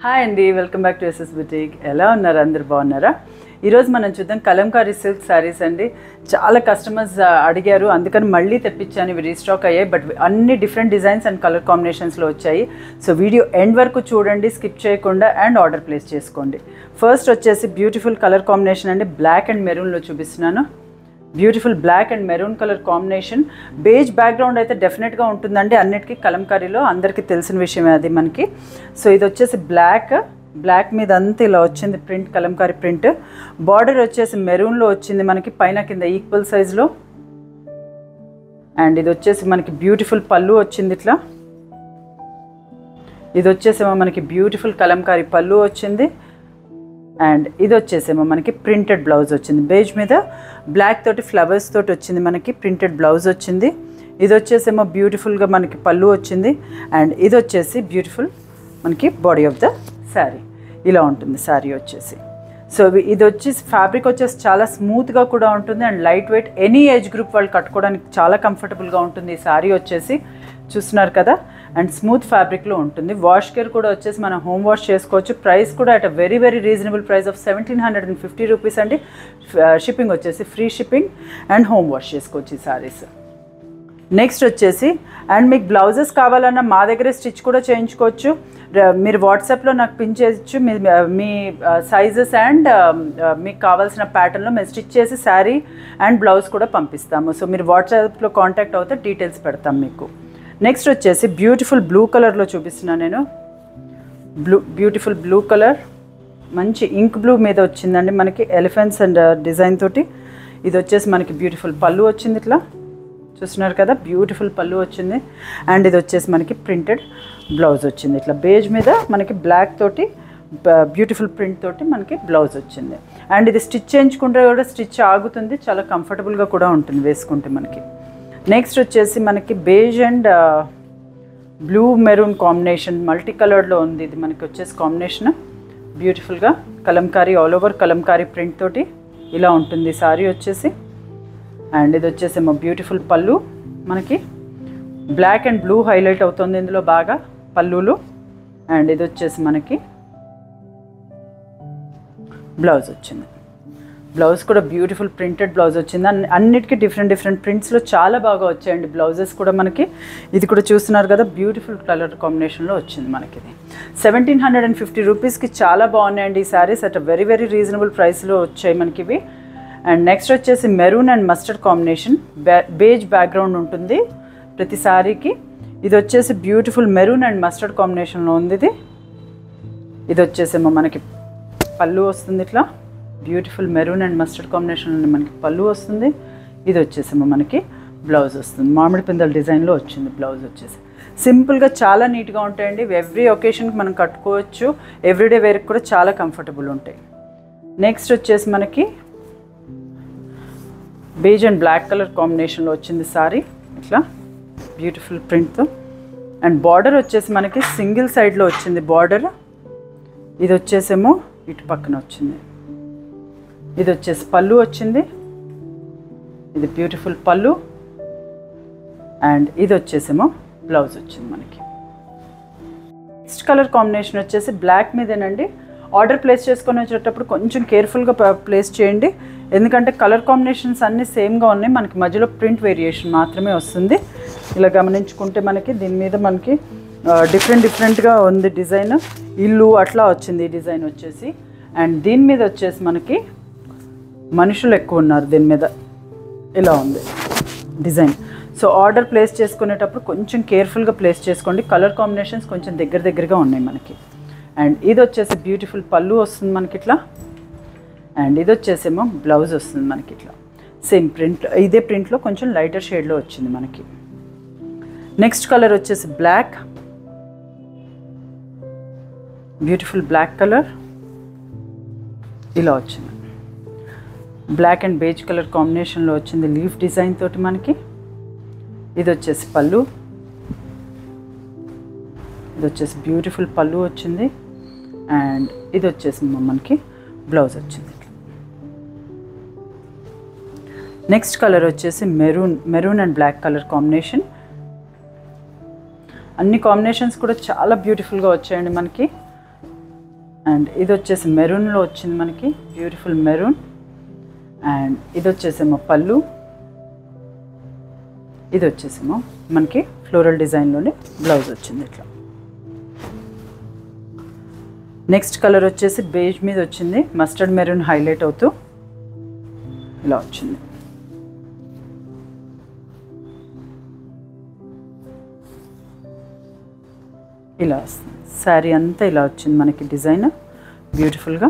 hi అండి welcome back to SS boutique ఎలా ఉన్నారు అందరు బాగున్నారా ఈరోజు మనం చూద్దాం కలంకారీ సిల్క్ శారీస్ అండి చాలా కస్టమర్స్ అడిగారు అందుకని మళ్ళీ తెప్పించాను ఇవి రీస్టాక్ అయ్యాయి బట్ అన్ని డిఫరెంట్ డిజైన్స్ అండ్ కలర్ కాంబినేషన్స్లో వచ్చాయి సో వీడియో ఎండ్ వరకు చూడండి స్కిప్ చేయకుండా అండ్ ఆర్డర్ ప్లేస్ చేసుకోండి ఫస్ట్ వచ్చేసి బ్యూటిఫుల్ కలర్ కాంబినేషన్ అండి బ్లాక్ అండ్ మెరూన్లో చూపిస్తున్నాను beautiful black and maroon colour combination beige background అయితే డెఫినెట్గా ఉంటుందండి అన్నిటికీ కలంకారీలో అందరికీ తెలిసిన విషయమే అది మనకి సో ఇది వచ్చేసి బ్లాక్ బ్లాక్ మీద అంతా ఇలా వచ్చింది ప్రింట్ కలంకారీ ప్రింట్ బార్డర్ వచ్చేసి మెరూన్లో వచ్చింది మనకి పైన కింద ఈక్వల్ సైజులో అండ్ ఇది వచ్చేసి మనకి బ్యూటిఫుల్ పళ్ళు వచ్చింది ఇట్లా ఇది వచ్చేసేమో మనకి బ్యూటిఫుల్ కలంకారీ పళ్ళు వచ్చింది అండ్ ఇది వచ్చేసేమో మనకి ప్రింటెడ్ బ్లౌజ్ వచ్చింది బేజ్ మీద బ్లాక్ తోటి ఫ్లవర్స్ తోటి వచ్చింది మనకి ప్రింటెడ్ బ్లౌజ్ వచ్చింది ఇది వచ్చేసేమో బ్యూటిఫుల్గా మనకి పళ్ళు వచ్చింది అండ్ ఇది వచ్చేసి బ్యూటిఫుల్ మనకి బాడీ ఆఫ్ ద శారీ ఇలా ఉంటుంది శారీ వచ్చేసి సో ఇవి- ఇది వచ్చేసి ఫ్యాబ్రిక్ వచ్చేసి చాలా స్మూత్గా కూడా ఉంటుంది and light weight any age group వాళ్ళు కట్టుకోవడానికి చాలా కంఫర్టబుల్గా ఉంటుంది ఈ శారీ వచ్చేసి చూస్తున్నారు కదా అండ్ స్మూత్ ఫ్యాబ్రిక్లో ఉంటుంది వాష్ కేర్ కూడా వచ్చేసి మనం హోమ్ వాష్ చేసుకోవచ్చు ప్రైస్ కూడా at a very very reasonable price of seventeen hundred and fifty rupees అండి షిప్పింగ్ వచ్చేసి free shipping and home wash చేసుకోవచ్చు ఈ శారీస్ నెక్స్ట్ వచ్చేసి అండ్ మీకు బ్లౌజెస్ కావాలన్నా మా దగ్గరే స్టిచ్ కూడా చేయించుకోవచ్చు ర- మీరు వాట్సాప్లో నాకు పిన్ చేయొచ్చు మీ మీ సైజెస్ అండ్ మీకు కావాల్సిన ప్యాటర్న్లో మేము స్టిచ్ చేసి శారీ అండ్ బ్లౌజ్ కూడా పంపిస్తాము సో మీరు వాట్సాప్లో కాంటాక్ట్ అవుతే డీటెయిల్స్ పెడతాం మీకు నెక్స్ట్ వచ్చేసి బ్యూటిఫుల్ బ్లూ కలర్లో చూపిస్తున్నాను నేను బ్లూ బ్యూటిఫుల్ బ్లూ కలర్ మంచి ఇంక్ బ్లూ మీద వచ్చిందండి మనకి ఎలిఫెంట్స్ అండ్ డిజైన్ తోటి ఇది వచ్చేసి మనకి బ్యూటిఫుల్ పళ్ళు వచ్చింది ఇట్లా చూస్తున్నారు కదా బ్యూటిఫుల్ పళ్ళు వచ్చింది అండ్ ఇది వచ్చేసి మనకి ప్రింటెడ్ బ్లౌజ్ వచ్చింది ఇట్లా బేజ్ మీద మనకి బ్లాక్ తోటి బ్యూటిఫుల్ ప్రింట్ తోటి మనకి బ్లౌజ్ వచ్చింది అండ్ ఇది స్టిచ్ చేయించుకుంటే కూడా స్టిచ్ ఆగుతుంది చాలా కంఫర్టబుల్గా కూడా ఉంటుంది వేసుకుంటే మనకి నెక్స్ట్ వచ్చేసి మనకి beige and blue maroon combination multi కలర్లో ఉంది ఇది మనకి వచ్చేసి కాంబినేషన్ బ్యూటిఫుల్గా kalamkari all over kalamkari print తోటి ఇలా ఉంటుంది సారీ వచ్చేసి అండ్ ఇది వచ్చేసేమో బ్యూటిఫుల్ పళ్ళు మనకి బ్లాక్ అండ్ బ్లూ హైలైట్ అవుతుంది ఇందులో బాగా పళ్ళులు అండ్ ఇది వచ్చేసి మనకి బ్లౌజ్ వచ్చింది బ్లౌజ్ కూడా బ్యూటిఫుల్ ప్రింటెడ్ బ్లౌజ్ వచ్చింది అన్ని అన్నిటికీ డిఫరెంట్ డిఫరెంట్ ప్రింట్స్లో చాలా బాగా వచ్చాయండి బ్లౌజెస్ కూడా మనకి ఇది కూడా చూస్తున్నారు కదా బ్యూటిఫుల్ కలర్ కాంబినేషన్లో వచ్చింది మనకి ఇది సెవెంటీన్ హండ్రెడ్ అండ్ ఫిఫ్టీ రూపీస్కి చాలా బాగున్నాయండి ఈ saris at very very reasonable ప్రైస్లో వచ్చాయి మనకి ఇవి అండ్ నెక్స్ట్ వచ్చేసి maroon and mustard combination beige background ఉంటుంది ప్రతి శారీకి ఇది వచ్చేసి బ్యూటిఫుల్ మెరూన్ అండ్ మస్టర్డ్ కాంబినేషన్లో ఉంది ఇది ఇది వచ్చేసేమో మనకి పళ్ళు వస్తుంది ఇట్లా beautiful maroon and mustard combination మనకి పళ్ళు వస్తుంది ఇది వచ్చేసేమో మనకి బ్లౌజ్ వస్తుంది మామిడి పిందల డిజైన్లో వచ్చింది బ్లౌజ్ వచ్చేసి సింపుల్గా చాలా నీట్గా ఉంటాయండి ఎవ్రీ ఒకేషన్కి మనం కట్టుకోవచ్చు ఎవ్రీడే వేర్కి కూడా చాలా కంఫర్టబుల్ ఉంటాయి నెక్స్ట్ వచ్చేసి మనకి బేజ్ అండ్ బ్లాక్ కలర్ కాంబినేషన్లో వచ్చింది సారీ ఇట్లా బ్యూటిఫుల్ ప్రింట్తో అండ్ బార్డర్ వచ్చేసి మనకి సింగిల్ సైడ్లో వచ్చింది బార్డర్ ఇది వచ్చేసేమో ఇటు పక్కన వచ్చింది ఇది వచ్చేసి పళ్ళు వచ్చింది ఇది బ్యూటిఫుల్ పళ్ళు అండ్ ఇది వచ్చేసేమో బ్లౌజ్ వచ్చింది మనకి నెక్స్ట్ కలర్ కాంబినేషన్ వచ్చేసి బ్లాక్ మీదేనండి ఆర్డర్ ప్లేస్ చేసుకొని వచ్చేటప్పుడు కొంచెం కేర్ఫుల్గా ప్లేస్ చేయండి ఎందుకంటే కలర్ కాంబినేషన్స్ అన్నీ సేమ్గా ఉన్నాయి మనకి మధ్యలో ప్రింట్ వేరియేషన్ మాత్రమే వస్తుంది ఇలా గమనించుకుంటే మనకి దీని మీద మనకి డిఫరెంట్ డిఫరెంట్గా ఉంది డిజైన్ ఇల్లు అట్లా వచ్చింది ఈ డిజైన్ వచ్చేసి అండ్ దీని మీద వచ్చేసి మనకి మనుషులు ఎక్కువ ఉన్నారు దీని మీద ఇలా ఉంది డిజైన్ సో ఆర్డర్ ప్లేస్ చేసుకునేటప్పుడు కొంచెం కేర్ఫుల్గా ప్లేస్ చేసుకోండి కలర్ కాంబినేషన్స్ కొంచెం దగ్గర దగ్గరగా ఉన్నాయి మనకి అండ్ ఇది వచ్చేసి బ్యూటిఫుల్ పళ్ళు వస్తుంది మనకి ఇట్లా అండ్ ఇది వచ్చేసేమో బ్లౌజ్ వస్తుంది మనకి ఇట్లా సేమ్ ప్రింట్ ఇదే ప్రింట్లో కొంచెం లైటర్ షేడ్లో వచ్చింది మనకి నెక్స్ట్ కలర్ వచ్చేసి బ్లాక్ బ్యూటిఫుల్ బ్లాక్ కలర్ ఇలా వచ్చింది బ్లాక్ అండ్ బేజ్ కలర్ కాంబినేషన్లో వచ్చింది లీఫ్ డిజైన్ తోటి మనకి ఇది వచ్చేసి పళ్ళు ఇది వచ్చేసి బ్యూటిఫుల్ పళ్ళు వచ్చింది అండ్ ఇది వచ్చేసి మనకి బ్లౌజ్ వచ్చింది నెక్స్ట్ కలర్ వచ్చేసి maroon maroon and black colour combination అన్ని కాంబినేషన్స్ కూడా చాలా బ్యూటిఫుల్గా వచ్చాయండి మనకి అండ్ ఇది వచ్చేసి మెరూన్లో వచ్చింది మనకి బ్యూటిఫుల్ మెరూన్ అండ్ ఇది వచ్చేసేమో పళ్ళు ఇది వచ్చేసేమో మనకి ఫ్లోరల్ డిజైన్లోనే బ్లౌజ్ వచ్చింది ఇట్లా నెక్స్ట్ కలర్ వచ్చేసి బేజ్ మీద వచ్చింది మస్టర్డ్ మెరూన్ హైలైట్ అవుతూ ఇలా వచ్చింది ఇలా వస్తుంది శారీ అంతా ఇలా వచ్చింది మనకి డిజైన్ బ్యూటిఫుల్గా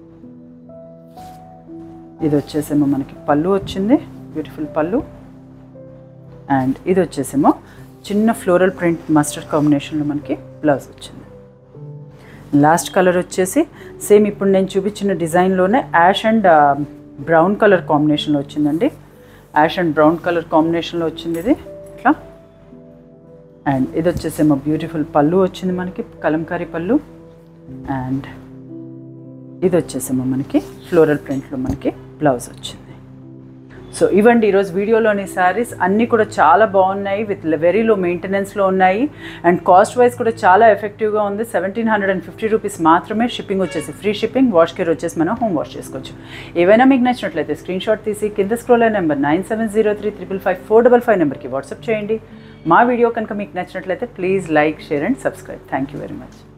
ఇది వచ్చేసేమో మనకి పళ్ళు వచ్చింది బ్యూటిఫుల్ పళ్ళు అండ్ ఇది వచ్చేసేమో చిన్న ఫ్లోరల్ ప్రింట్ మస్టర్డ్ కాంబినేషన్లో మనకి బ్లౌజ్ వచ్చింది లాస్ట్ కలర్ వచ్చేసి సేమ్ ఇప్పుడు నేను చూపించిన డిజైన్లోనే యాష్ అండ్ బ్రౌన్ కలర్ కాంబినేషన్లో వచ్చిందండి యాష్ అండ్ బ్రౌన్ కలర్ కాంబినేషన్లో వచ్చింది ఇది ఇట్లా అండ్ ఇది వచ్చేసేమో బ్యూటిఫుల్ పళ్ళు వచ్చింది మనకి కలంకారీ పళ్ళు అండ్ ఇది వచ్చేసేమో మనకి ఫ్లోరల్ ప్రింట్లో మనకి బ్లౌజ్ వచ్చింది సో ఇవ్వండి ఈరోజు వీడియోలోని శారీస్ అన్నీ కూడా చాలా బాగున్నాయి విత్ వెరీ లో మెయింటెనెన్స్లో ఉన్నాయి అండ్ కాస్ట్ వైజ్ కూడా చాలా ఎఫెక్టివ్గా ఉంది seventeen hundred and fifty rupees మాత్రమే షిప్పింగ్ వచ్చేసి ఫ్రీ షిప్పింగ్ వాష్ కేర్ వచ్చేసి మనం హోమ్ వాష్ చేసుకోవచ్చు ఏవైనా మీకు నచ్చినట్లయితే స్క్రీన్ షాట్ తీసి కింద స్క్రోల్ అయిన number nine seven zero three triple five four double five నెంబర్కి వాట్సాప్ చేయండి మా వీడియో కనుక మీకు నచ్చినట్లయితే please like share and subscribe thank you very much